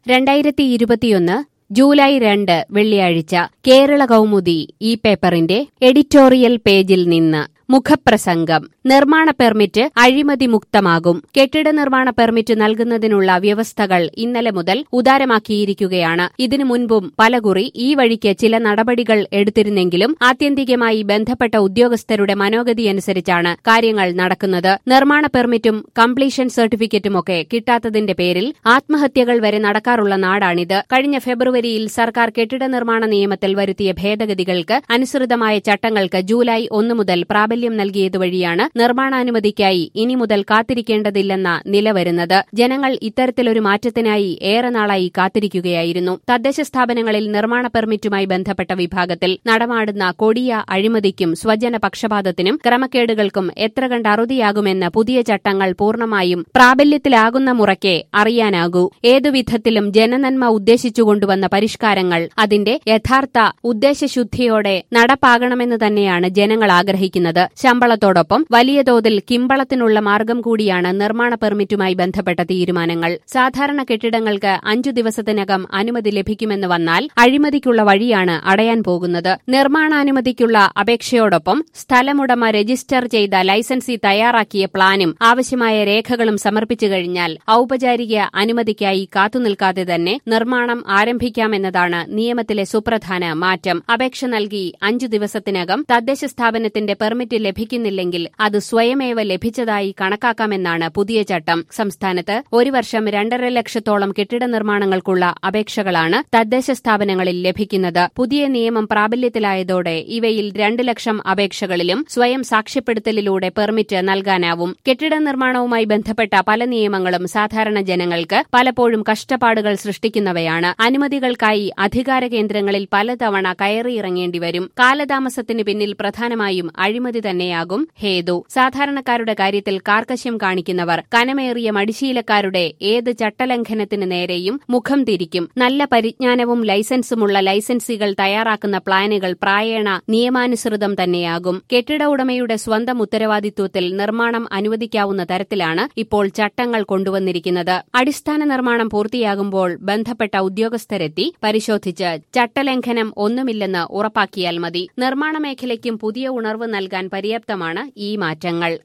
രണ്ടായിരത്തി ഇരുപത്തിയൊന്ന് ജൂലൈ രണ്ട് വെള്ളിയാഴ്ച കേരള കൗമുദി ഈ പേപ്പറിന്റെ എഡിറ്റോറിയൽ പേജിൽ നിന്ന് മുഖപ്രസംഗം നിർമ്മാണ പെർമിറ്റ് അഴിമതി മുക്തമാകും കെട്ടിട നിർമ്മാണ പെർമിറ്റ് നൽകുന്നതിനുള്ള വ്യവസ്ഥകൾ ഇന്നലെ മുതൽ ഉദാരമാക്കിയിരിക്കുകയാണ് ഇതിനു മുൻപും പലകുറി ഈ വഴിക്ക് ചില നടപടികൾ എടുത്തിരുന്നെങ്കിലും ആത്യന്തികമായി ബന്ധപ്പെട്ട ഉദ്യോഗസ്ഥരുടെ മനോഗതിയനുസരിച്ചാണ് കാര്യങ്ങൾ നടക്കുന്നത് നിർമ്മാണ പെർമിറ്റും കംപ്ലീഷൻ സർട്ടിഫിക്കറ്റുമൊക്കെ കിട്ടാത്തതിന്റെ പേരിൽ ആത്മഹത്യകൾ വരെ നടക്കാറുള്ള നാടാണിത് കഴിഞ്ഞ ഫെബ്രുവരിയിൽ സർക്കാർ കെട്ടിട നിർമ്മാണ നിയമത്തിൽ വരുത്തിയ ഭേദഗതികൾക്ക് അനുസൃതമായ ചട്ടങ്ങൾക്ക് ജൂലൈ ഒന്ന് മുതൽ പ്രാബല്യം നൽകിയതുവഴിയാണ് നിർമ്മാണാനുമതിക്കായി ഇനി മുതൽ കാത്തിരിക്കേണ്ടതില്ലെന്ന നില വരുന്നത് ജനങ്ങൾ ഇത്തരത്തിലൊരു മാറ്റത്തിനായി ഏറെ നാളായി കാത്തിരിക്കുകയായിരുന്നു തദ്ദേശ സ്ഥാപനങ്ങളിൽ നിർമ്മാണ പെർമിറ്റുമായി ബന്ധപ്പെട്ട വിഭാഗത്തിൽ നടമാടുന്ന കൊടിയ അഴിമതിക്കും സ്വജന പക്ഷപാതത്തിനും ക്രമക്കേടുകൾക്കും എത്ര കണ്ട് അറുതിയാകുമെന്ന് പുതിയ ചട്ടങ്ങൾ പൂർണ്ണമായും പ്രാബല്യത്തിലാകുന്ന മുറയ്ക്ക് അറിയാനാകൂ ഏതുവിധത്തിലും ജനനന്മ ഉദ്ദേശിച്ചുകൊണ്ടുവന്ന പരിഷ്കാരങ്ങൾ അതിന്റെ യഥാർത്ഥ ഉദ്ദേശശുദ്ധിയോടെ നടപ്പാകണമെന്ന് തന്നെയാണ് ജനങ്ങൾ ആഗ്രഹിക്കുന്നത് ശമ്പളത്തോടൊപ്പം വലിയ തോതിൽ കിമ്പളത്തിനുള്ള മാർഗം കൂടിയാണ് നിർമ്മാണ പെർമിറ്റുമായി ബന്ധപ്പെട്ട തീരുമാനങ്ങൾ സാധാരണ കെട്ടിടങ്ങൾക്ക് അഞ്ചു ദിവസത്തിനകം അനുമതി ലഭിക്കുമെന്ന് വന്നാൽ അഴിമതിക്കുള്ള വഴിയാണ് അടയാൻ പോകുന്നത് നിർമ്മാണാനുമതിക്കുള്ള അപേക്ഷയോടൊപ്പം സ്ഥലമുടമ രജിസ്റ്റർ ചെയ്ത ലൈസൻസി തയ്യാറാക്കിയ പ്ലാനും ആവശ്യമായ രേഖകളും സമർപ്പിച്ചു കഴിഞ്ഞാൽ ഔപചാരിക അനുമതിക്കായി കാത്തുനിൽക്കാതെ തന്നെ നിർമ്മാണം ആരംഭിക്കാമെന്നതാണ് നിയമത്തിലെ സുപ്രധാന മാറ്റം അപേക്ഷ നൽകി അഞ്ചു ദിവസത്തിനകം തദ്ദേശ സ്ഥാപനത്തിന്റെ പെർമിറ്റ് ലഭിക്കുന്നില്ലെങ്കിൽ അത് സ്വയമേവ ലഭിച്ചതായി കണക്കാക്കാമെന്നാണ് പുതിയ ചട്ടം സംസ്ഥാനത്ത് ഒരു വർഷം രണ്ടര ലക്ഷത്തോളം കെട്ടിട നിർമ്മാണങ്ങൾക്കുള്ള അപേക്ഷകളാണ് തദ്ദേശ സ്ഥാപനങ്ങളിൽ ലഭിക്കുന്നത് പുതിയ നിയമം പ്രാബല്യത്തിലായതോടെ ഇവയിൽ രണ്ട് ലക്ഷം അപേക്ഷകളിലും സ്വയം സാക്ഷ്യപ്പെടുത്തലിലൂടെ പെർമിറ്റ് നൽകാനാവും കെട്ടിട നിർമ്മാണവുമായി ബന്ധപ്പെട്ട പല നിയമങ്ങളും സാധാരണ ജനങ്ങൾക്ക് പലപ്പോഴും കഷ്ടപ്പാടുകൾ സൃഷ്ടിക്കുന്നവയാണ് അനുമതികൾക്കായി അധികാര കേന്ദ്രങ്ങളിൽ പലതവണ കയറിയിറങ്ങേണ്ടി വരും കാലതാമസത്തിന് പിന്നിൽ പ്രധാനമായും അഴിമതി തന്നെയാകും ഹേതു സാധാരണക്കാരുടെ കാര്യത്തിൽ കാർക്കശ്യം കാണിക്കുന്നവർ കനമേറിയ മടിശീലക്കാരുടെ ഏത് ചട്ടലംഘനത്തിന് നേരെയും മുഖം തിരിക്കും നല്ല പരിജ്ഞാനവും ലൈസൻസുമുള്ള ലൈസൻസികൾ തയ്യാറാക്കുന്ന പ്ലാനുകൾ പ്രായേണ നിയമാനുസൃതം തന്നെയാകും കെട്ടിട ഉടമയുടെ സ്വന്തം ഉത്തരവാദിത്വത്തിൽ നിർമ്മാണം അനുവദിക്കാവുന്ന തരത്തിലാണ് ഇപ്പോൾ ചട്ടങ്ങൾ കൊണ്ടുവന്നിരിക്കുന്നത് അടിസ്ഥാന നിർമ്മാണം പൂർത്തിയാകുമ്പോൾ ബന്ധപ്പെട്ട ഉദ്യോഗസ്ഥരെത്തി പരിശോധിച്ച് ചട്ടലംഘനം ഒന്നുമില്ലെന്ന് ഉറപ്പാക്കിയാൽ മതി നിർമ്മാണ മേഖലയ്ക്കും പുതിയ ഉണർവ് നൽകാൻ പര്യാപ്തമാണ് ഈ മാറ്റങ്ങൾ